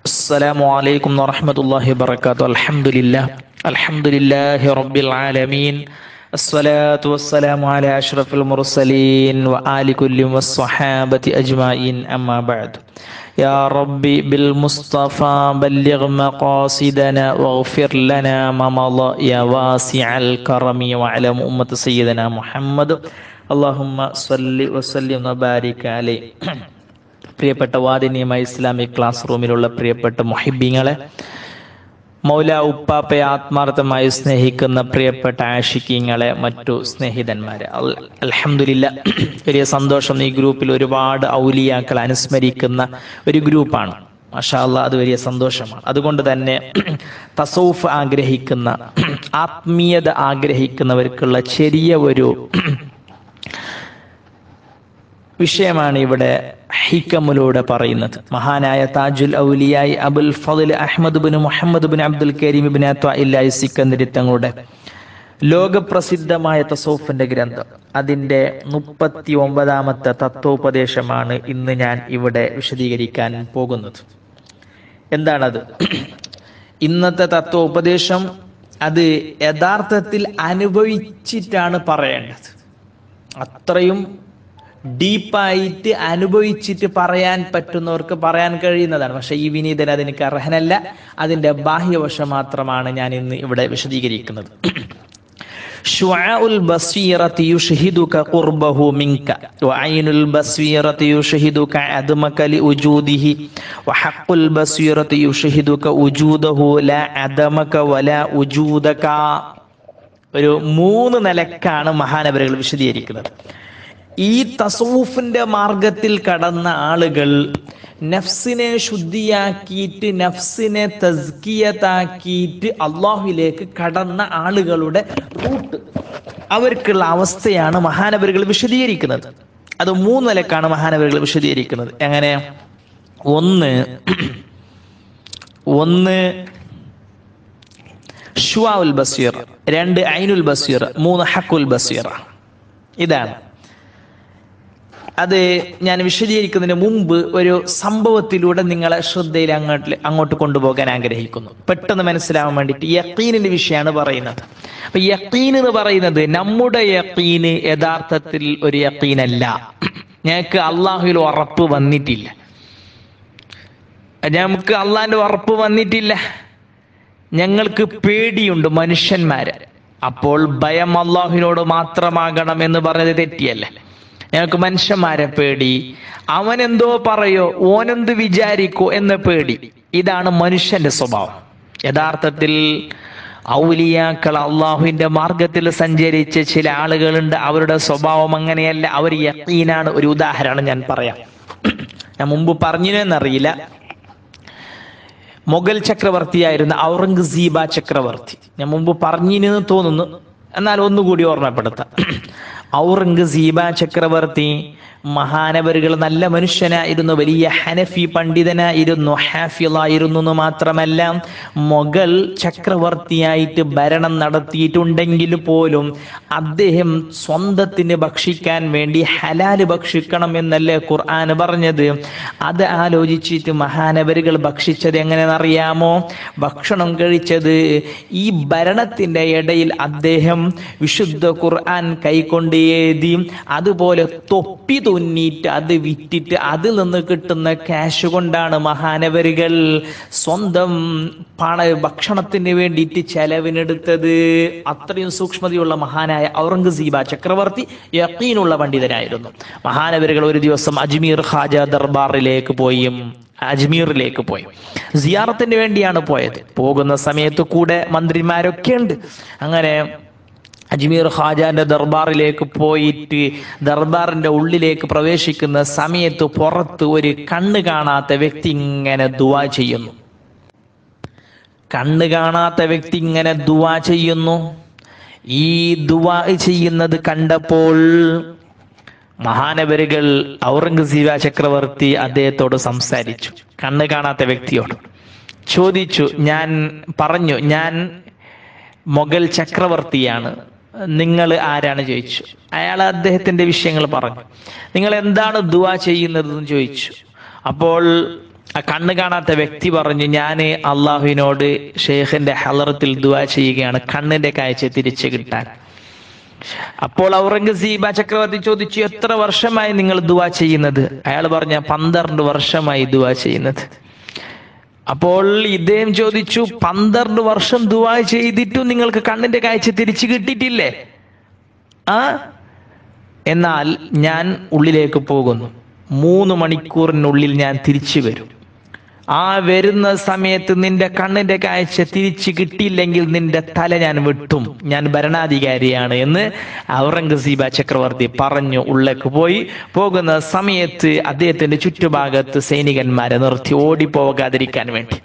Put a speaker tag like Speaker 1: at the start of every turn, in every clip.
Speaker 1: السلام عليكم ورحمة الله وبركاته الحمد لله الحمد لله رب العالمين الصلاة والسلام على أشرف المرسلين وآل كل والصحابة أجمعين أما بعد يا ربي بالمصطفى بلغ مقاصدنا واغفر لنا ما مضى يا واسع الكرم وعلم أمة سيدنا محمد اللهم صل وسلم وبارك عليه പ്രിയപ്പെട്ട വാദിനിയമായ Islamic class റൂമിലുള്ള പ്രിയപ്പെട്ട മൊഹിബിങ്ങളെ മൗല ഉപ്പാപ്പയെ ആത്മാർത്ഥമായി സ്നേഹിക്കുന്ന പ്രിയപ്പെട്ട ആഷിക്കിങ്ങളെ മറ്റു സ്നേഹിതന്മാരെ അലഹമില്ല വലിയ സന്തോഷം ഈ ഗ്രൂപ്പിൽ ഒരുപാട് ഔലിയാക്കൾ അനുസ്മരിക്കുന്ന ഒരു ഗ്രൂപ്പാണ് മഷാല്ല അത് വലിയ സന്തോഷമാണ് അതുകൊണ്ട് തന്നെ തസൗഫ് ആഗ്രഹിക്കുന്ന ആത്മീയത ആഗ്രഹിക്കുന്നവർക്കുള്ള ചെറിയ ഒരു വിഷയമാണ് ഇവിടെ ഹിക്കമിലൂടെ പറയുന്നത് മഹാനായ താജുൽ ഔലിയായി അബുൽ ഫضൽ Ahmad bin Muhammad bin Abdul Karim bin ഇല്ലായി സിക്കന്ദരി തങ്ങളുടെ ലോകപ്രസിദ്ധമായ തസോഫിന്റെ ഗ്രന്ഥം അതിന്റെ മുപ്പത്തി ഒമ്പതാമത്തെ തത്വോപദേശമാണ് ഇന്ന് ഞാൻ ഇവിടെ വിശദീകരിക്കാൻ പോകുന്നത് എന്താണത് ഇന്നത്തെ തത്വോപദേശം അത് യഥാർത്ഥത്തിൽ അനുഭവിച്ചിട്ടാണ് പറയേണ്ടത് അത്രയും ഡീപ്പായിട്ട് അനുഭവിച്ചിട്ട് പറയാൻ പറ്റുന്നവർക്ക് പറയാൻ കഴിയുന്നതാണ് പക്ഷെ ഈ വിനീതൻ അതിനക്ക് അർഹനല്ല അതിന്റെ ബാഹ്യവശം മാത്രമാണ് ഞാൻ ഇന്ന് ഇവിടെ വിശദീകരിക്കുന്നത് شعاع البصيرة يشهدك قربه منك وعين البصيرة يشهدك عدمك لوجوده وحق البصيرة يشهدك وجوده لا عدمك ولا وجودك ഒരു മൂന്ന് നിലക്കാണ് മഹാനവരുകൾ വിശദീകരിക്കുന്നത് ഈ തസൂഫിന്റെ മാർഗത്തിൽ കടന്ന ആളുകൾ നഫ്സിനെ ശുദ്ധിയാക്കിയിട്ട് നഫ്സിനെ തസ്കിയത്താക്കിയിട്ട് അള്ളാഹുലേക്ക് കടന്ന ആളുകളുടെ റൂട്ട് അവർക്കുള്ള അവസ്ഥയാണ് മഹാനവരുകൾ വിശദീകരിക്കുന്നത് അത് മൂന്ന് നിലക്കാണ് മഹാനവരുകൾ വിശദീകരിക്കുന്നത് എങ്ങനെ ഒന്ന് ഒന്ന് ഷുവാഉൽ ബസീർ രണ്ട് ഐനുൽ ബസീർ മൂന്ന് ഹക്കുൽ ബസീർ ഇതാണ് അത് ഞാൻ വിശദീകരിക്കുന്നതിന് മുമ്പ് ഒരു സംഭവത്തിലൂടെ നിങ്ങളെ ശ്രദ്ധയിൽ അങ്ങോട്ട് അങ്ങോട്ട് കൊണ്ടുപോകാൻ ആഗ്രഹിക്കുന്നു പെട്ടെന്ന് മനസ്സിലാവാൻ വേണ്ടിയിട്ട് യക്കീനിന്റെ വിഷയമാണ് പറയുന്നത് അപ്പൊ യക്കീൻ എന്ന് പറയുന്നത് നമ്മുടെ യക്കീന് യഥാർത്ഥത്തിൽ ഒരു യക്കീനല്ല ഞങ്ങൾക്ക് അള്ളാഹുവിൽ ഉറപ്പ് വന്നിട്ടില്ല ഞങ്ങൾക്ക് അള്ളാഹിന്റെ ഉറപ്പ് വന്നിട്ടില്ല ഞങ്ങൾക്ക് പേടിയുണ്ട് മനുഷ്യന്മാരെ അപ്പോൾ ഭയം അള്ളാഹുവിനോട് മാത്രമാകണം എന്ന് പറഞ്ഞത് തെറ്റിയല്ല ഞങ്ങൾക്ക് മനുഷ്യന്മാരെ പേടി അവൻ എന്തോ പറയോ ഓനെന്ത് വിചാരിക്കോ എന്ന പേടി ഇതാണ് മനുഷ്യന്റെ സ്വഭാവം യഥാർത്ഥത്തിൽ ഔലിയാക്കൾ അള്ളാഹുവിന്റെ മാർഗത്തിൽ സഞ്ചരിച്ച ചില ആളുകളുണ്ട് അവരുടെ സ്വഭാവം അങ്ങനെയല്ല അവർ യക്കീനാണ് ഒരു ഉദാഹരണം ഞാൻ പറയാം ഞാൻ മുമ്പ് പറഞ്ഞിനെന്നറിയില്ല മുഗൾ ചക്രവർത്തിയായിരുന്ന ഔറംഗസീബ ചക്രവർത്തി ഞാൻ മുമ്പ് പറഞ്ഞിനെന്ന് തോന്നുന്നു എന്നാൽ ഒന്നുകൂടി ഓർമ്മപ്പെടുത്താം ഔറംഗസീബ ചക്രവർത്തി മഹാനവരുകൾ നല്ല മനുഷ്യനായിരുന്നു വലിയ ഹനഫി പണ്ഡിതനായിരുന്നു ഹാഫിളായിരുന്നു എന്ന് മാത്രമല്ല മൊഗൾ ചക്രവർത്തിയായിട്ട് ഭരണം നടത്തിയിട്ടുണ്ടെങ്കിൽ പോലും അദ്ദേഹം സ്വന്തത്തിന് ഭക്ഷിക്കാൻ വേണ്ടി ഹലാല് ഭക്ഷിക്കണം എന്നല്ലേ ഖുർആൻ പറഞ്ഞത് അത് ആലോചിച്ചിട്ട് മഹാനവരുകൾ ഭക്ഷിച്ചത് എങ്ങനെയെന്നറിയാമോ ഭക്ഷണം കഴിച്ചത് ഈ ഭരണത്തിന്റെ ഇടയിൽ അദ്ദേഹം വിശുദ്ധ ഖുർആൻ കൈകൊണ്ട് എഴുതി അതുപോലെ തൊപ്പി തുന്നിയിട്ട് അത് വിറ്റിട്ട് അതിൽ നിന്ന് കിട്ടുന്ന ക്യാഷ് കൊണ്ടാണ് മഹാനവരുകൾ സ്വന്തം പണ ഭക്ഷണത്തിന് വേണ്ടിയിട്ട് ചെലവിനെടുത്തത് അത്രയും സൂക്ഷ്മതയുള്ള മഹാനായ ഔറംഗസീബ ചക്രവർത്തി യക്കീനുള്ള പണ്ഡിതനായിരുന്നു മഹാനവരുകൾ ഒരു ദിവസം അജ്മീർ ഖാജ ദർബാറിലേക്ക് പോയി അജ്മീറിലേക്ക് പോയി സിയാറത്തിന് വേണ്ടിയാണ് പോയത് പോകുന്ന സമയത്ത് കൂടെ മന്ത്രിമാരൊക്കെ ഉണ്ട് അങ്ങനെ അജ്മീർ ഖാജാന്റെ ദർബാറിലേക്ക് പോയിട്ട് ദർബാറിന്റെ ഉള്ളിലേക്ക് പ്രവേശിക്കുന്ന സമയത്ത് പുറത്ത് ഒരു കണ്ണ് കാണാത്ത വ്യക്തി ഇങ്ങനെ ദുവാ ചെയ്യുന്നു കണ്ണ് കാണാത്ത വ്യക്തി ഇങ്ങനെ ദുവാ ചെയ്യുന്നു ഈ ദുവാ ചെയ്യുന്നത് കണ്ടപ്പോൾ മഹാനവരുകൾ ഔറംഗസീബ ചക്രവർത്തി അദ്ദേഹത്തോട് സംസാരിച്ചു കണ്ണ് കാണാത്ത വ്യക്തിയോട് ചോദിച്ചു ഞാൻ പറഞ്ഞു ഞാൻ മൊഗൽ ചക്രവർത്തിയാണ് നിങ്ങൾ ആരാണ് ചോദിച്ചു അയാൾ അദ്ദേഹത്തിന്റെ വിഷയങ്ങൾ പറഞ്ഞു നിങ്ങൾ എന്താണ് ദുവാ ചെയ്യുന്നതെന്ന് ചോദിച്ചു അപ്പോൾ ആ കണ്ണ് കാണാത്ത വ്യക്തി പറഞ്ഞു ഞാൻ അള്ളാഹുവിനോട് ഷെയ്ഖിന്റെ ഹലറത്തിൽ ദുവാ ചെയ്യുകയാണ് കണ്ണിന്റെ കാഴ്ച തിരിച്ചു കിട്ടാൻ അപ്പോൾ ഔറംഗസീബ ചക്രവർത്തി ചോദിച്ചു എത്ര വർഷമായി നിങ്ങൾ ദുവാ ചെയ്യുന്നത് അയാൾ പറഞ്ഞ പന്ത്രണ്ട് വർഷമായി ദുവാ ചെയ്യുന്നത് അപ്പോൾ ഇദ്ദേഹം ചോദിച്ചു പന്ത്രണ്ട് വർഷം ദുവാ ചെയ്തിട്ടും നിങ്ങൾക്ക് കണ്ണിന്റെ കാഴ്ച തിരിച്ചു കിട്ടിയിട്ടില്ലേ ആ എന്നാൽ ഞാൻ ഉള്ളിലേക്ക് പോകുന്നു മൂന്ന് മണിക്കൂറിനുള്ളിൽ ഞാൻ തിരിച്ചു വരും ആ വരുന്ന സമയത്ത് നിന്റെ കണ്ണിന്റെ കാഴ്ച തിരിച്ചു കിട്ടിയില്ലെങ്കിൽ നിന്റെ തല ഞാൻ വെട്ടും ഞാൻ ഭരണാധികാരിയാണ് എന്ന് ഔറംഗസീബ ചക്രവർത്തി പറഞ്ഞു ഉള്ളിലേക്ക് പോയി പോകുന്ന സമയത്ത് അദ്ദേഹത്തിന്റെ ചുറ്റുഭാഗത്ത് സൈനികന്മാരെ നിർത്തി ഓടിപ്പോകാതിരിക്കാൻ വേണ്ടി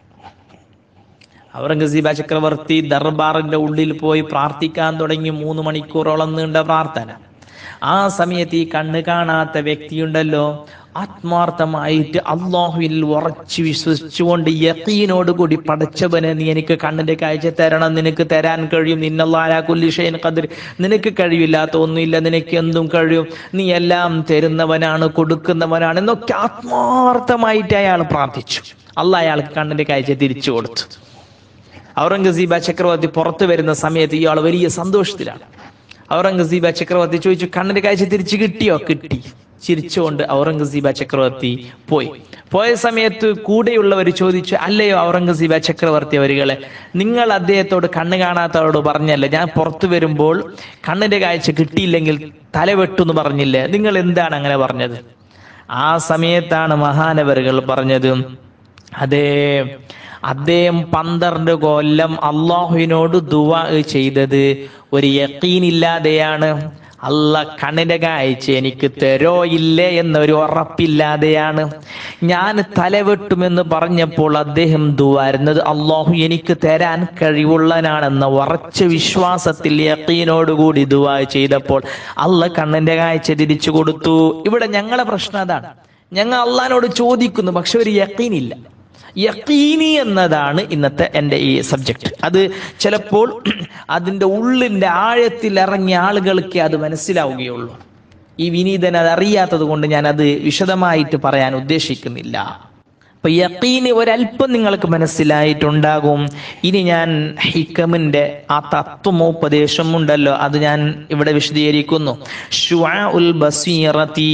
Speaker 1: ഔറംഗസീബ ചക്രവർത്തി ദർബാറിന്റെ ഉള്ളിൽ പോയി പ്രാർത്ഥിക്കാൻ തുടങ്ങി മൂന്ന് മണിക്കൂറോളം നീണ്ട പ്രാർത്ഥന ആ സമയത്ത് ഈ കണ്ണ് കാണാത്ത വ്യക്തിയുണ്ടല്ലോ ആത്മാർത്ഥമായിട്ട് അള്ളാഹുവിൽ ഉറച്ചു വിശ്വസിച്ചുകൊണ്ട് യക്കീനോട് കൂടി പടച്ചവനെ നീ എനിക്ക് കണ്ണിന്റെ കാഴ്ച തരണം നിനക്ക് തരാൻ കഴിയും നിന്നല്ലാകുല്ലിഷയൻ കതിർ നിനക്ക് കഴിയില്ലാത്ത ഒന്നുമില്ല നിനക്ക് എന്തും കഴിയും നീ എല്ലാം തരുന്നവനാണ് കൊടുക്കുന്നവനാണ് എന്നൊക്കെ ആത്മാർത്ഥമായിട്ട് അയാൾ പ്രാർത്ഥിച്ചു അള്ളാഹ് അയാൾക്ക് കണ്ണിന്റെ കാഴ്ച തിരിച്ചു കൊടുത്തു ഔറംഗസീബ ചക്രവർത്തി പുറത്തു വരുന്ന സമയത്ത് ഇയാൾ വലിയ സന്തോഷത്തിലാണ് ഔറംഗസീബ ചക്രവർത്തി ചോദിച്ചു കണ്ണിന്റെ കാഴ്ച തിരിച്ചു കിട്ടിയോ കിട്ടി ചിരിച്ചുകൊണ്ട് ഔറംഗസീബ ചക്രവർത്തി പോയി പോയ സമയത്ത് കൂടെയുള്ളവർ ചോദിച്ചു അല്ലയോ ഔറംഗസീബ ചക്രവർത്തി അവരുകളെ നിങ്ങൾ അദ്ദേഹത്തോട് കണ്ണ് കാണാത്തവരോട് പറഞ്ഞല്ലേ ഞാൻ പുറത്തു വരുമ്പോൾ കണ്ണിന്റെ കാഴ്ച കിട്ടിയില്ലെങ്കിൽ തല വെട്ടുന്ന് പറഞ്ഞില്ലേ നിങ്ങൾ എന്താണ് അങ്ങനെ പറഞ്ഞത് ആ സമയത്താണ് മഹാനവറുകൾ പറഞ്ഞത് അതേ അദ്ദേഹം പന്ത്രണ്ട് കൊല്ലം അള്ളാഹുവിനോട് ദുവാ ചെയ്തത് ഒരു യക്കീനില്ലാതെയാണ് അല്ല കണ്ണിന്റെ കാഴ്ച എനിക്ക് തരോ ഇല്ലേ എന്നൊരു ഉറപ്പില്ലാതെയാണ് ഞാൻ തലവെട്ടുമെന്ന് പറഞ്ഞപ്പോൾ അദ്ദേഹം ദുവാരുന്നത് അള്ളാഹു എനിക്ക് തരാൻ കഴിവുള്ളനാണെന്ന ഉറച്ച വിശ്വാസത്തിൽ യക്കീനോടുകൂടി ദുവാ ചെയ്തപ്പോൾ അല്ല കണ്ണിന്റെ കാഴ്ച തിരിച്ചു കൊടുത്തു ഇവിടെ ഞങ്ങളെ പ്രശ്നം അതാണ് ഞങ്ങൾ അള്ളഹാനോട് ചോദിക്കുന്നു പക്ഷെ ഒരു യക്കീനില്ല യക്കീനി എന്നതാണ് ഇന്നത്തെ എൻ്റെ ഈ സബ്ജക്റ്റ് അത് ചിലപ്പോൾ അതിൻ്റെ ഉള്ളിൻ്റെ ആഴത്തിൽ ഇറങ്ങിയ ആളുകൾക്ക് അത് മനസ്സിലാവുകയുള്ളൂ ഈ വിനീതൻ അത് അറിയാത്തത് കൊണ്ട് ഞാൻ അത് വിശദമായിട്ട് പറയാൻ ഉദ്ദേശിക്കുന്നില്ല അപ്പൊ യക്കീന് ഒരല്പം നിങ്ങൾക്ക് മനസ്സിലായിട്ടുണ്ടാകും ഇനി ഞാൻ ഹിക്കമിന്റെ ആ തത്വമോപദേശം ഉണ്ടല്ലോ അത് ഞാൻ ഇവിടെ വിശദീകരിക്കുന്നു ഷുആ ഉൽ ബസീറത്തി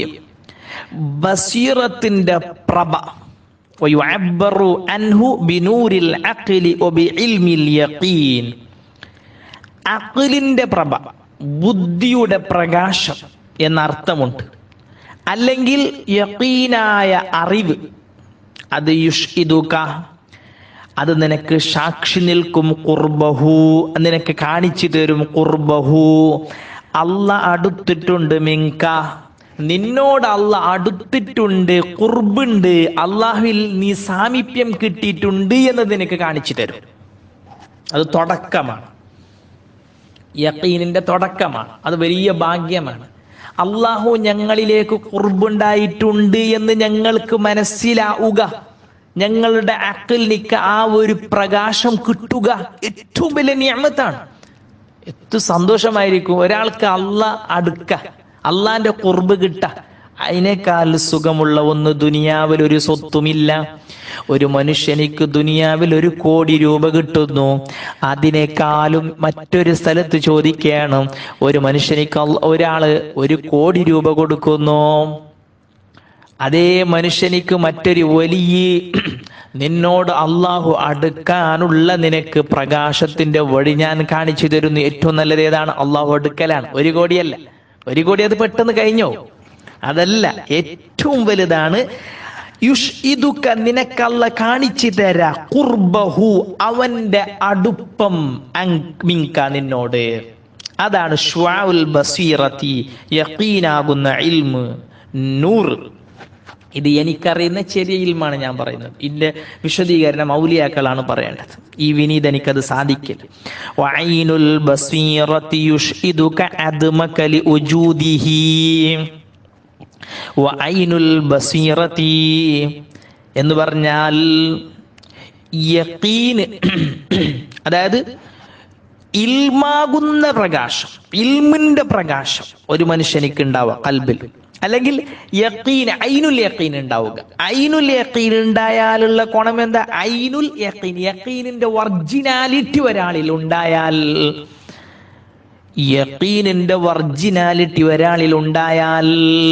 Speaker 1: ബസീറത്തിന്റെ പ്രഭ ويعبر عنه بنور العقل وبعلم اليقين അഖിലിന്റെ പ്രഭ ബുദ്ധിയുടെ പ്രകാശം എന്നർത്ഥമുണ്ട് അല്ലെങ്കിൽ യക്കീനായ അറിവ് അത് യുഷ് ഇതുക അത് നിനക്ക് സാക്ഷി നിൽക്കും കുർബഹു നിനക്ക് കാണിച്ചു തരും കുർബഹു അല്ല അടുത്തിട്ടുണ്ട് മിങ്ക നിന്നോട് അല്ല അടുത്തിട്ടുണ്ട് കുർബുണ്ട് അള്ളാഹുവിൽ നീ സാമീപ്യം കിട്ടിയിട്ടുണ്ട് എന്ന് നിനക്ക് കാണിച്ചു തരും അത് തുടക്കമാണ് യക്കീനിന്റെ തുടക്കമാണ് അത് വലിയ ഭാഗ്യമാണ് അള്ളാഹു ഞങ്ങളിലേക്ക് കുർബുണ്ടായിട്ടുണ്ട് എന്ന് ഞങ്ങൾക്ക് മനസ്സിലാവുക ഞങ്ങളുടെ അക്കലിനിക്ക് ആ ഒരു പ്രകാശം കിട്ടുക ഏറ്റവും വലിയ നിയമത്താണ് ഏറ്റവും സന്തോഷമായിരിക്കും ഒരാൾക്ക് അല്ല അടുക്ക അള്ളാന്റെ കുർബ് കിട്ട അതിനേക്കാൾ സുഖമുള്ള ഒന്ന് ദുനിയാവിൽ ഒരു സ്വത്തുമില്ല ഒരു മനുഷ്യനിക്ക് ദുനിയാവിൽ ഒരു കോടി രൂപ കിട്ടുന്നു അതിനേക്കാളും മറ്റൊരു സ്ഥലത്ത് ചോദിക്കുകയാണ് ഒരു മനുഷ്യനിക്ക് അള്ള- ഒരാള് ഒരു കോടി രൂപ കൊടുക്കുന്നു അതേ മനുഷ്യനിക്ക് മറ്റൊരു വലിയ നിന്നോട് അള്ളാഹു അടുക്കാനുള്ള നിനക്ക് പ്രകാശത്തിന്റെ വഴി ഞാൻ കാണിച്ചു തരുന്നു ഏറ്റവും നല്ലത് ഏതാണ് അള്ളാഹു അടുക്കലാണ് ഒരു കോടിയല്ല ഒരു കോടി അത് പെട്ടെന്ന് കഴിഞ്ഞോ അതല്ല ഏറ്റവും വലുതാണ് യുഷ് ഇതുക്ക നിനക്കല്ല കാണിച്ചു തരാ കുർബഹു അവന്റെ അടുപ്പം അങ് മിങ്ക നിന്നോട് അതാണ് ഷ്വാഉൽ ബസീറത്തി യഖീനാകുന്ന ഇൽമ് നൂറ് ഇത് എനിക്കറിയുന്ന ചെറിയ ഇൽമാണ് ഞാൻ പറയുന്നത് ഇതിന്റെ വിശദീകരണം ഔലിയാക്കളാണ് പറയേണ്ടത് ഈ വിനീത് എനിക്കത് സാധിക്കില്ല വഅയ്നുൽ ബസീറത്തി യുഷ്ഇദുക അദ്മക ലിഉജൂദിഹി വഅയ്നുൽ ബസീറത്തി എന്ന് പറഞ്ഞാൽ യഖീന് അതായത് ഇൽമാകുന്ന പ്രകാശം ഇൽമിന്റെ പ്രകാശം ഒരു മനുഷ്യനിക്ക് ഉണ്ടാവുക കൽബിൽ അല്ലെങ്കിൽ യക്കീൻ ഐനുൽ യക്കീൻ ഉണ്ടാവുക ഐനുൽ യക്കീൻ ഉണ്ടായാലുള്ള ഗുണം എന്താ ഐനുൽ യക്കീൻ യക്കീനിന്റെ ഒറിജിനാലിറ്റി ഒരാളിൽ ഉണ്ടായാൽ യക്കീനിന്റെ ഒറിജിനാലിറ്റി ഒരാളിൽ ഉണ്ടായാൽ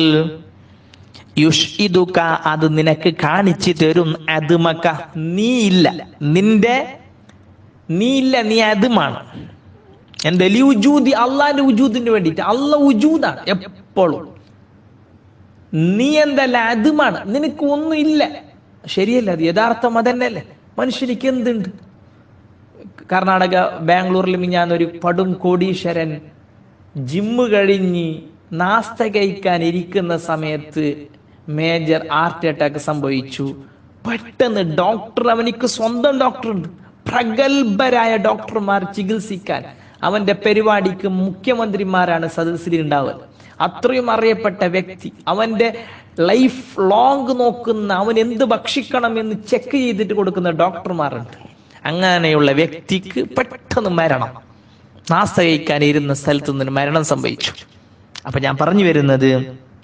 Speaker 1: യുഷ്ഇദുക അത് നിനക്ക് കാണിച്ചു തരും അതുമക്ക നീ ഇല്ല നിന്റെ നീ ഇല്ല നീ അതുമാണ് എന്താ ഉജൂദി അള്ളാന്റെ ഉജൂദിന് വേണ്ടിയിട്ട് അള്ള ഉജൂദാണ് എപ്പോഴും നീ എന്തല്ല അതുമാണ് നിനക്ക് ഒന്നും ഇല്ല ശരിയല്ല അത് യഥാർത്ഥം അതന്നെയല്ലേ മനുഷ്യനിക്ക് എന്തുണ്ട് കർണാടക ബാംഗ്ലൂരിൽ മിഞ്ഞാന്നൊരു പടും കോടീശ്വരൻ ജിമ്മ് കഴിഞ്ഞ് നാസ്ത കഴിക്കാൻ ഇരിക്കുന്ന സമയത്ത് മേജർ ഹാർട്ട് അറ്റാക്ക് സംഭവിച്ചു പെട്ടെന്ന് ഡോക്ടർ അവനിക്ക് സ്വന്തം ഡോക്ടർ ഉണ്ട് പ്രഗത്ഭരായ ഡോക്ടർമാർ ചികിത്സിക്കാൻ അവന്റെ പരിപാടിക്ക് മുഖ്യമന്ത്രിമാരാണ് സദസ്സിൽ ഉണ്ടാവുക അത്രയും അറിയപ്പെട്ട വ്യക്തി അവന്റെ ലൈഫ് ലോങ് നോക്കുന്ന അവൻ എന്ത് ഭക്ഷിക്കണം എന്ന് ചെക്ക് ചെയ്തിട്ട് കൊടുക്കുന്ന ഡോക്ടർമാരുണ്ട് അങ്ങനെയുള്ള വ്യക്തിക്ക് പെട്ടെന്ന് മരണം നാസ്ത കഴിക്കാൻ ഇരുന്ന സ്ഥലത്ത് നിന്ന് മരണം സംഭവിച്ചു അപ്പൊ ഞാൻ പറഞ്ഞു വരുന്നത്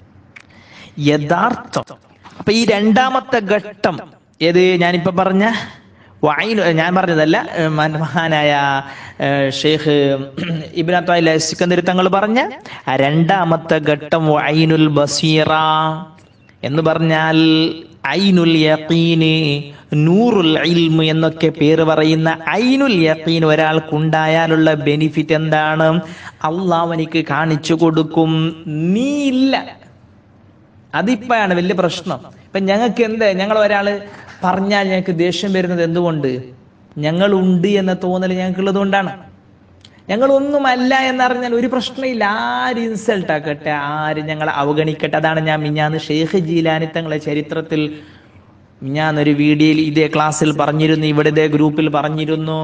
Speaker 1: യഥാർത്ഥം അപ്പൊ ഈ രണ്ടാമത്തെ ഘട്ടം ഏത് ഞാനിപ്പോ പറഞ്ഞ വൈൻ ഞാൻ പറഞ്ഞതല്ല ഏഹ് മഹാ- മഹാനായ ഏഹ് ഷെയ്ഖ് ഇബ്രാഹിം സിക്കന്ദരി തങ്ങൾ പറഞ്ഞ ആ രണ്ടാമത്തെ ഘട്ടം വൈനുൽ ബസീറ എന്ന് പറഞ്ഞാൽ ഐനുൽ യഖീന് നൂറുൽ ഇൽമ് എന്നൊക്കെ പേര് പറയുന്ന ഐനുൽ യഖീൻ ഒരാൾക്കുണ്ടായാലുള്ള ബെനിഫിറ്റ് എന്താണ് അള്ളാഹ് കാണിച്ചു കൊടുക്കും നീ ഇല്ല അതിപ്പോഴാണ് വലിയ പ്രശ്നം ഇപ്പൊ ഞങ്ങൾക്ക് എന്ത് ഞങ്ങൾ ഒരാള് പറഞ്ഞാൽ ഞങ്ങൾക്ക് ദേഷ്യം വരുന്നത് എന്തുകൊണ്ട് ഞങ്ങൾ ഉണ്ട് എന്ന തോന്നൽ ഞങ്ങൾക്കുള്ളത് കൊണ്ടാണ് ഞങ്ങൾ ഒന്നുമല്ല എന്നറിഞ്ഞാൽ ഒരു പ്രശ്നമില്ല ആര് ഇൻസൾട്ട് ആക്കട്ടെ ആര് ഞങ്ങളെ അവഗണിക്കട്ടെ അതാണ് ഞാൻ മിഞ്ഞാന്ന് ഷെയ്ഖ് ജീലാനി തങ്ങളെ ചരിത്രത്തിൽ മിഞ്ഞാന്നൊരു വീഡിയോയിൽ ഇതേ ക്ലാസ്സിൽ പറഞ്ഞിരുന്നു ഇവിടെ ഇതേ ഗ്രൂപ്പിൽ പറഞ്ഞിരുന്നു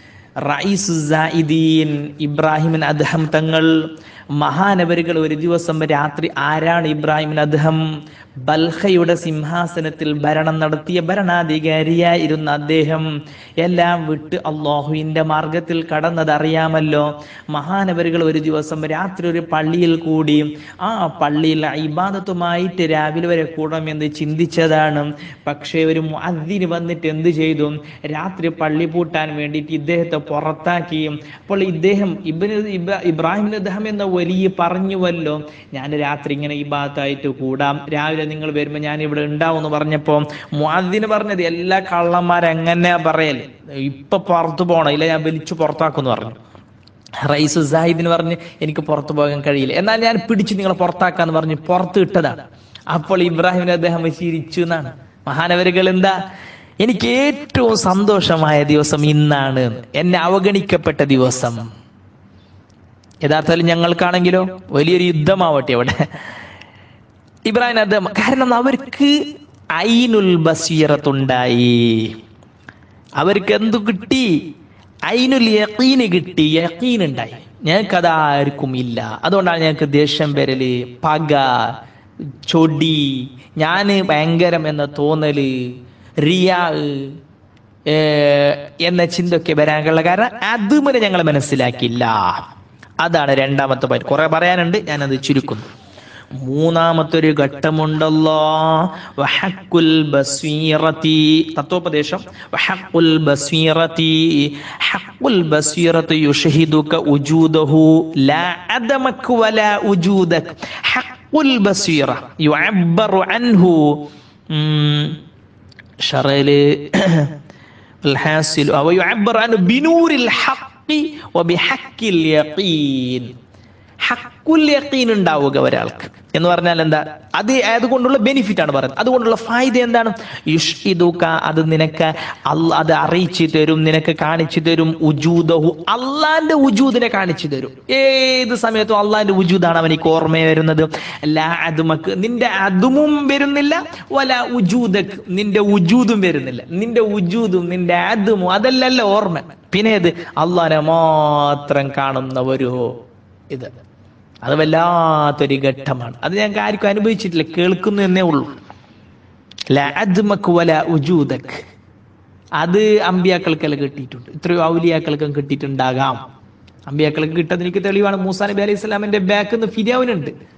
Speaker 1: റൈസ് സായിദീൻ ഇബ്രാഹിമിൻ അദ്ഹം തങ്ങൾ മഹാനവരുകൾ ഒരു ദിവസം രാത്രി ആരാണ് ഇബ്രാഹിമിൻ അദ്ഹം ബൽഹയുടെ സിംഹാസനത്തിൽ ഭരണം നടത്തിയ ഭരണാധികാരിയായിരുന്ന അദ്ദേഹം എല്ലാം വിട്ട് അള്ളാഹുവിന്റെ മാർഗത്തിൽ കടന്നത് അറിയാമല്ലോ മഹാനവരുകൾ ഒരു ദിവസം രാത്രി ഒരു പള്ളിയിൽ കൂടി ആ പള്ളിയിൽ ഇബാദത്തുമായിട്ട് രാവിലെ വരെ കൂടണമെന്ന് ചിന്തിച്ചതാണ് പക്ഷേ ഒരു അതിന് വന്നിട്ട് എന്ത് ചെയ്തു രാത്രി പള്ളി പൂട്ടാൻ വേണ്ടിയിട്ട് ഇദ്ദേഹത്തെ പുറത്താക്കി അപ്പോൾ ഇദ്ദേഹം ഇബിന് ഇബ്രാ- ഇബ്രാഹിം അദ്ദേഹം എന്ന വലിയ പറഞ്ഞുവല്ലോ ഞാൻ രാത്രി ഇങ്ങനെ ഈ ഭാഗത്തായിട്ട് കൂടാം രാവിലെ നിങ്ങൾ വരുമ്പോൾ ഞാൻ ഇവിടെ ഉണ്ടാവും എന്ന് പറഞ്ഞപ്പോ മുഅദ്ദിന് പറഞ്ഞത് എല്ലാ കള്ളന്മാരെങ്ങനെയാ പറയല് ഇപ്പൊ പുറത്തു പോണം ഇല്ല ഞാൻ വലിച്ചു പുറത്താക്കുമെന്ന് പറഞ്ഞു റൈസ് സാഹിദിന് പറഞ്ഞ് എനിക്ക് പുറത്തു പോകാൻ കഴിയില്ല എന്നാൽ ഞാൻ പിടിച്ച് നിങ്ങളെ പുറത്താക്കാന്ന് പറഞ്ഞ് പുറത്ത് ഇട്ടതാണ് അപ്പോൾ ഇബ്രാഹിമിനെ അദ്ദേഹം ചിരിച്ചു എന്നാണ് മഹാനവരുകൾ എന്താ എനിക്ക് ഏറ്റവും സന്തോഷമായ ദിവസം ഇന്നാണ് എന്നെ അവഗണിക്കപ്പെട്ട ദിവസം യഥാർത്ഥത്തിൽ ഞങ്ങൾക്കാണെങ്കിലോ വലിയൊരു യുദ്ധമാവട്ടെ അവിടെ ഇബ്രാഹിം അദ്ദേഹം കാരണം അവർക്ക് ഐനുൽ ബസീറത്തുണ്ടായി അവർക്ക് എന്തു കിട്ടി ഐനുൽ യഖീന് കിട്ടി യഖീൻ ഉണ്ടായി ഞങ്ങൾക്ക് അതാർക്കും ഇല്ല അതുകൊണ്ടാണ് ഞങ്ങൾക്ക് ദേഷ്യം വരല് പക ചൊടി ഞാന് ഭയങ്കരം എന്ന തോന്നല് റിയാ ഏർ എന്ന ചിന്തയൊക്കെ വരാനുള്ള കാരണം അതുമനെ ഞങ്ങൾ മനസ്സിലാക്കില്ല അതാണ് രണ്ടാമത്തെ പരി കുറെ പറയാനുണ്ട് ഞാനത് ചുരുക്കുന്നു മൂന്നാമത്തെ ഒരു ഘട്ടമുണ്ടല്ലോ വഹക്കുൽ ബസ്വീറത്തി തത്വോപദേശം വഹക്കുൽ ബസ്വീറത്തി ഹക്കുൽ ബസ്വീറത്ത് യുഷഹിദുക ഉജൂദഹു ലാ അദമക് വലാ ഉജൂദക് ഹക്കുൽ ബസ്വീറ യുഅബ്ബറു അൻഹു ഉം, ഷറയില് الحاصل أو يعبر عنه بنور الحق وبحق اليقين ഹക്കുൽ യഖീൻ ഉണ്ടാവുക ഒരാൾക്ക് എന്ന് പറഞ്ഞാൽ എന്താ അത് അതുകൊണ്ടുള്ള ബെനിഫിറ്റ് ആണ് പറയുന്നത് അതുകൊണ്ടുള്ള ഫായ്ദ എന്താണ് യുഷ്ഇദുക അത് നിനക്ക് അല്ല അത് അറിയിച്ചു തരും നിനക്ക് കാണിച്ചു തരും ഉജൂദഹു അള്ളാന്റെ ഉജൂദിനെ കാണിച്ചു തരും ഏത് സമയത്തും അള്ളാന്റെ ഉജൂദാണ് അവനിക്ക് ഓർമ്മ വരുന്നത് ലാ അതുമക്ക് നിന്റെ അതുമും വരുന്നില്ല വല ഉജൂദക്ക് നിന്റെ ഉജൂദും വരുന്നില്ല നിന്റെ ഉജൂദും നിന്റെ അതുമും അതല്ലല്ല ഓർമ്മ പിന്നെ ഇത് അള്ളാനെ മാത്രം കാണുന്ന ഒരു ഇത് അത് വല്ലാത്തൊരു ഘട്ടമാണ് അത് ഞങ്ങൾക്ക് ആർക്കും അനുഭവിച്ചിട്ടില്ല കേൾക്കുന്നു എന്നേ ഉള്ളൂ ലാ അദ്മക്ക് വല ഉജൂദക് അത് അമ്പിയാക്കൾക്കെല്ലാം കിട്ടിയിട്ടുണ്ട് ഇത്രയോ ഔലിയാക്കൾക്കും കിട്ടിയിട്ടുണ്ടാകാം അമ്പിയാക്കൾക്ക് കിട്ടുന്നത് എനിക്ക് തെളിവാണ് മൂസാ നബി അലൈഹി സ്വലാമിന്റെ ബാക്ക് നിന്ന് ഫിരിയാവിനുണ്ട്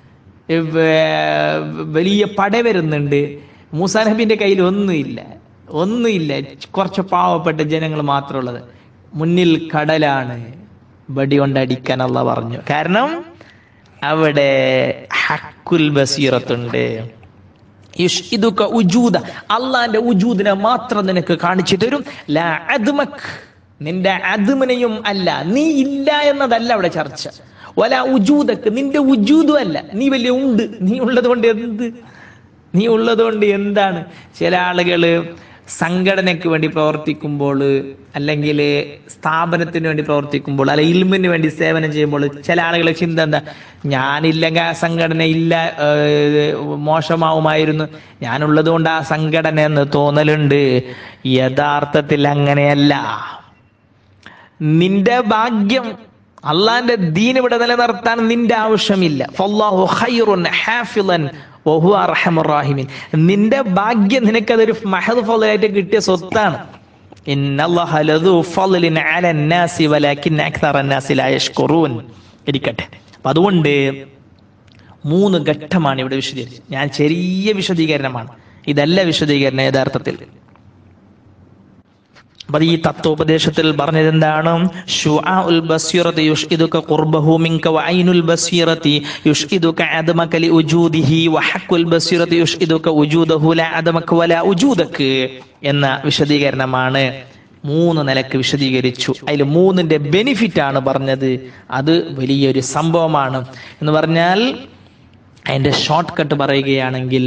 Speaker 1: വേ- വലിയ പട വരുന്നുണ്ട് മൂസാ നബിന്റെ കയ്യിൽ ഒന്നുമില്ല ഒന്നുമില്ല കുറച്ച് പാവപ്പെട്ട ജനങ്ങൾ മാത്രമുള്ളത് മുന്നിൽ കടലാണ് വടി കൊണ്ടടിക്കാൻ അല്ല പറഞ്ഞു കാരണം അവിടെ ഹക്കുൽ ബസീറത്തുണ്ട് യുഷ്ഇദുക ഉജൂദ അള്ളാന്റെ ഉജൂദിനെ മാത്രം നിനക്ക് കാണിച്ചു തരും ലാ അദ്മക് നിന്റെ അദ്മിനെയും അല്ല നീ ഇല്ല എന്നതല്ല അവിടെ ചർച്ച വല ഉജൂദക്ക് നിന്റെ ഉജൂദും അല്ല നീ വലിയ ഉണ്ട് നീ ഉള്ളത് കൊണ്ട് എന്ത് നീ ഉള്ളത് കൊണ്ട് എന്താണ് ചില ആളുകള് സംഘടനയ്ക്ക് വേണ്ടി പ്രവർത്തിക്കുമ്പോൾ അല്ലെങ്കിൽ സ്ഥാപനത്തിന് വേണ്ടി പ്രവർത്തിക്കുമ്പോൾ അല്ലെ ഇൽമിന് വേണ്ടി സേവനം ചെയ്യുമ്പോൾ ചില ആളുകളെ ചിന്ത എന്താ ഞാനില്ലെങ്കിൽ ആ സംഘടന ഇല്ല ഏർ, മോശമാവുമായിരുന്നു ഞാനുള്ളത് കൊണ്ട് ആ സംഘടന എന്ന് തോന്നലുണ്ട് യഥാർത്ഥത്തിൽ അങ്ങനെയല്ല നിന്റെ ഭാഗ്യം അള്ളാന്റെ ദീൻ ഇവിടെ നിലനിർത്താൻ നിന്റെ ആവശ്യമില്ല ഫല്ലാഹു ഖൈറുൻ ഹാഫിളൻ വഹുവ അർഹമുർ റാഹിമീൻ നിന്റെ ഭാഗ്യം നിനക്കതൊരു മഹദ് ഫളായിട്ട് കിട്ടിയ സ്വത്താണ് ഇന്നല്ലാഹ ലദു ഫളലിൻ അലൻ നാസി വലാകിൻ അക്തറൻ നാസി ലാ യഷ്കുറൂൻ ഇരിക്കട്ടെ അപ്പൊ അതുകൊണ്ട് മൂന്ന് ഘട്ടമാണ് ഇവിടെ വിശദീകരിച്ചത് ഞാൻ ചെറിയ വിശദീകരണമാണ് ഇതല്ല വിശദീകരണം യഥാർത്ഥത്തിൽ അപ്പൊ ഈ തത്വോപദേശത്തിൽ പറഞ്ഞത് എന്താണ് ഷുആഉൽ ബസീറത്തി യുഷ്ഇദുക ഖുർബഹു മിൻക വഐനുൽ ബസീറത്തി യുഷ്ഇദുക അദമക ലിഉജൂദിഹി വഹഖുൽ ബസീറത്തി യുഷ്ഇദുക ഉജൂദഹു ലാ അദമക വലാ ഉജൂദക എന്ന വിശദീകരണമാണ് മൂന്ന് നിലക്ക് വിശദീകരിച്ചു അതിൽ മൂന്നിന്റെ ബെനിഫിറ്റ് ആണ് പറഞ്ഞത് അത് വലിയൊരു സംഭവമാണ് എന്ന് പറഞ്ഞാൽ അതിന്റെ ഷോർട്ട് കട്ട് പറയുകയാണെങ്കിൽ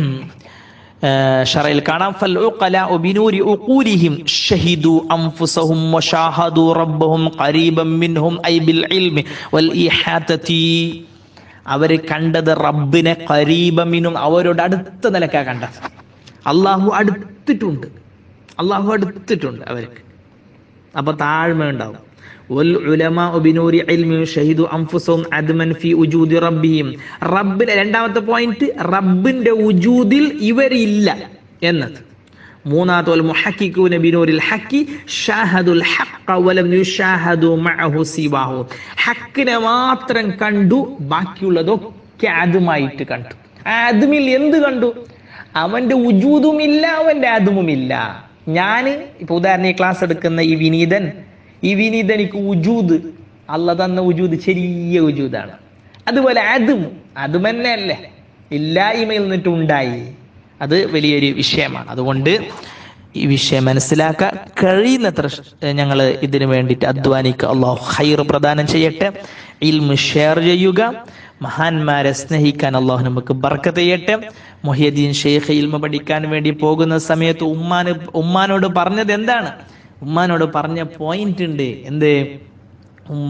Speaker 1: ഷറയിൽ കാണാം فالعقلاء بنور عقولهم شهدوا أنفسهم وشاهدوا ربهم قريبا منهم أي بالعلم والإحاطة അവര് കണ്ടത് റബ്ബിനെ കരീബമിനും അവരോട് അടുത്ത നിലക്കാ കണ്ടത് അള്ളാഹു അടുത്തിട്ടുണ്ട് അള്ളാഹു അടുത്തിട്ടുണ്ട് അവർക്ക് അപ്പൊ താഴ്മ ഉണ്ടാവും والعلماء بنور علم شهدوا انفسهم عدما في وجود ربهم റബ്ബിന്റെ രണ്ടാമത്തെ പോയിന്റ് റബ്ബിന്റെ ഉജൂദിൽ ഇവരില്ല എന്നത് മൂന്നാമത്തെ വൽ മുഹക്കിക്കൂന ബിനൂരിൽ ഹക്കി ഷാഹദുൽ ഹഖ വലം യുഷാഹദു മഅഹു സിവാഹു ഹക്കിനെ മാത്രം കണ്ടു ബാക്കിയുള്ളതൊക്കെ അതുമായിട്ട് കണ്ടു അതുമിൽ എന്ത് കണ്ടു അവന്റെ ഉജൂതുമില്ല അവന്റെ അതുമുമില്ല ഞാന് ഇപ്പൊ ഉദാഹരണം ഈ ക്ലാസ് എടുക്കുന്ന ഈ വിനീതൻ ഈ വിനീതൻ എനിക്ക് ഉജൂദ് അല്ല തന്ന ഉജൂദ് ചെറിയ ഉജൂദാണ് അതുപോലെ അതും അതും തന്നെ അല്ലേ ഇല്ലായ്മയിൽ നിന്നിട്ട് ഉണ്ടായി അത് വലിയൊരു വിഷയമാണ് അതുകൊണ്ട് ഈ വിഷയം മനസ്സിലാക്കാൻ കഴിയുന്നത്ര ഞങ്ങൾ ഇതിനു വേണ്ടിയിട്ട് അധ്വാനിക്കുക അള്ളാഹു ഹൈർ പ്രദാനം ചെയ്യട്ടെ ഇൽമ് ഷെയർ ചെയ്യുക മഹാന്മാരെ സ്നേഹിക്കാൻ അള്ളാഹു നമുക്ക് ബർക്കത്ത് ചെയ്യട്ടെ മൊഹിയദ്ദീൻ ഷെയ്ഖ് ഇൽമ പഠിക്കാൻ വേണ്ടി പോകുന്ന സമയത്ത് ഉമ്മാന് ഉമ്മാനോട് പറഞ്ഞത് എന്താണ് ഉമ്മാനോട് പറഞ്ഞ പോയിന്റ് ഉണ്ട് എന്ത് ഉമ്മ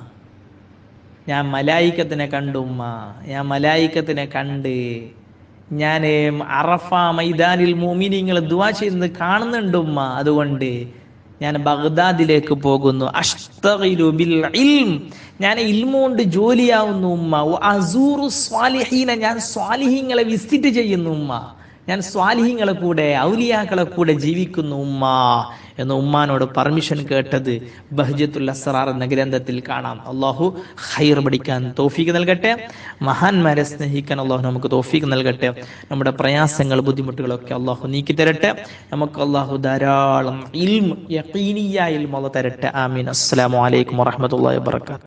Speaker 1: ഞാൻ മലായിക്കത്തിനെ കണ്ടു ഉമ്മ ഞാൻ മലായിക്കത്തിനെ കണ്ട് ഞാൻ അറഫ മൈതാനിൽ മോമിനിങ്ങൾ ദുവാ ചെയ്യുന്നത് കാണുന്നുണ്ട് ഉമ്മ അതുകൊണ്ട് ഞാൻ ബഗ്ദാദിലേക്ക് പോകുന്നു അഷ്തഗിലു ബിൽ ഇൽം ഞാൻ ഇൽമ കൊണ്ട് ജോലിയാവുന്നു ഉമ്മ വ അസൂറു സ്വാലിഹീന ഞാൻ സ്വാലിഹീങ്ങളെ വിസിറ്റ് ചെയ്യുന്നു ഉമ്മ ഞാൻ സ്വാലിഹീങ്ങളെ കൂടെ ഔലിയാക്കളെ കൂടെ ജീവിക്കുന്നു ഉമ്മ എന്ന് ഉമ്മാനോട് പെർമിഷൻ കേട്ടത് ബഹ്ജത്തുൽ അസ്റാർ എന്ന ഗ്രന്ഥത്തിൽ കാണാം അള്ളാഹു ഹൈർ പഠിക്കാൻ തോഫീക്ക് നൽകട്ടെ മഹാന്മാരെ സ്നേഹിക്കാൻ അള്ളാഹു നമുക്ക് തോഫീക്ക് നൽകട്ടെ നമ്മുടെ പ്രയാസങ്ങൾ ബുദ്ധിമുട്ടുകളൊക്കെ അള്ളാഹു നീക്കി തരട്ടെ നമുക്ക് അള്ളാഹു ധാരാളം ഇൽം യഖീനിയ ഇൽമ അള്ളാഹു തരട്ടെ ആമീൻ അസ്സലാമു അലൈക്കും വറഹ്മത്തുള്ളാഹി വബറകാതുഹു